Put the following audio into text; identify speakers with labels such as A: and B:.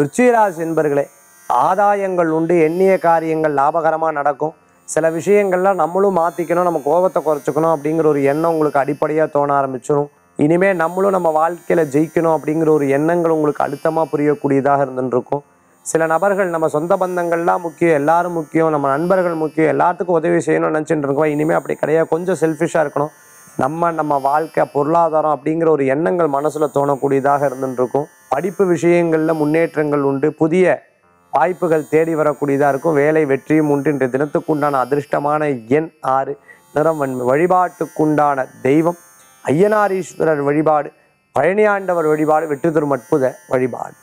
A: விருச்சிகராசி என்பர்களே ஆதாயங்கள் உண்டு எண்ணிய காரியங்கள் லாபகரமாக நடக்கும் சில விஷயங்கள்லாம் நம்மளும் மாற்றிக்கணும் நம்ம கோபத்தை குறைச்சிக்கணும் அப்படிங்கிற ஒரு எண்ணம் உங்களுக்கு அடிப்படையாக தோண ஆரம்பிச்சிடும் இனிமேல் நம்மளும் நம்ம வாழ்க்கையில் ஜெயிக்கணும் அப்படிங்கிற ஒரு எண்ணங்கள் உங்களுக்கு அழுத்தமாக புரியக்கூடியதாக இருந்துட்டு இருக்கும் சில நபர்கள் நம்ம சொந்த பந்தங்கள்லாம் முக்கியம் எல்லாரும் முக்கியம் நம்ம நண்பர்கள் முக்கியம் எல்லாத்துக்கும் உதவி செய்யணும்னு நினச்சிட்டு இருக்கோம் இனிமேல் அப்படி கிடையாது கொஞ்சம் செல்ஃபிஷாக இருக்கணும் நம்ம நம்ம வாழ்க்கை பொருளாதாரம் அப்படிங்கிற ஒரு எண்ணங்கள் மனசில் தோணக்கூடியதாக இருந்துட்டு இருக்கும் படிப்பு விஷயங்களில் முன்னேற்றங்கள் உண்டு புதிய வாய்ப்புகள் தேடி வரக்கூடியதாக இருக்கும் வேலை வெற்றியும் உண்டு இன்றைய தினத்துக்குண்டான அதிர்ஷ்டமான எண் ஆறு நிறம் வன்மை வழிபாட்டுக்குண்டான தெய்வம் ஐயனாரீஸ்வரர் வழிபாடு பழனியாண்டவர் வழிபாடு வெற்றி தரும் அற்புத வழிபாடு